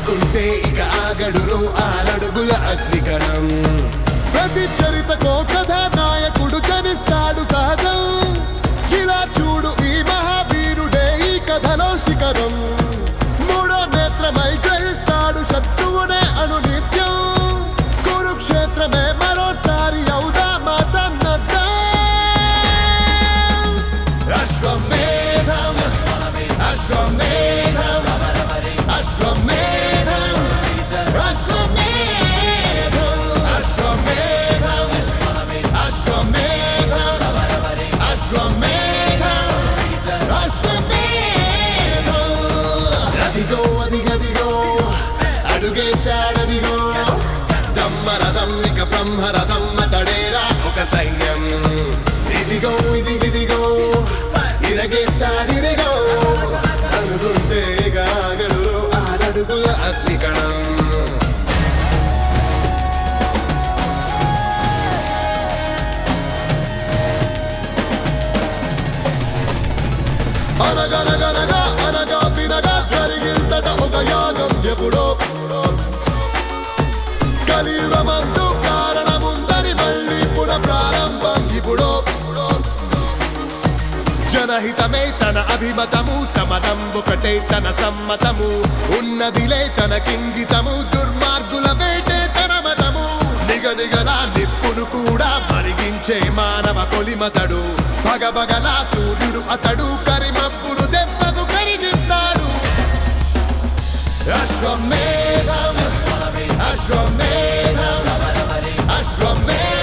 అనుకుంటే ఇక ఆగడురు ఆరడుగుల అగ్నికణం ప్రతి చరితకో కథానాయకుడు జనిస్తాడు సహజం ఇలా చూడు ఈ మహావీరుడే ఈ కథలో శిఖరం మూడో నేత్రమై గ్రహిస్తాడు శత్రువునే అను నిత్యం కురుక్షేత్రమే మరోసారి అవుదామా సన్నద్ధం అశ్వమేధం అశ్వమేధం అశ్వమేధం అశ్వమేధం అశ్వమేధం అశ్వమేధం అశ్వమేధం అశ్వమేధం అదిగో అదిగదిగో అడుగేశాడదిగో దమ్మరథం ఇక బ్రహ్మరథం అతడేరా ఒక సైన్యం ఇదిగో ఇది ఇదిగో ఇరగేస్తాడిదిగో అనుకుంటే గాగడు ఆరడుగుల అగ్నికణం అనగనగనగా అనగా తినగా జరిగిందట ఒక యాగం ఎప్పుడో కలియుగమందు కారణముందని మళ్ళీ పునః ప్రారంభం ఇప్పుడో జనహితమే తన అభిమతము సమతం ఒకటే తన సమ్మతము ఉన్నదిలే తన కింగితము దుర్మార్గుల వేటే తన మతము నిగనిగలా నిప్పును కూడా మరిగించే మానవ కొలిమతడు భగభగలా సూర్యుడు అతడు కరిమప్పును దెబ్బకు కరిగిస్తాడు అశ్వమేధం అశ్వమేధం అశ్వమేధం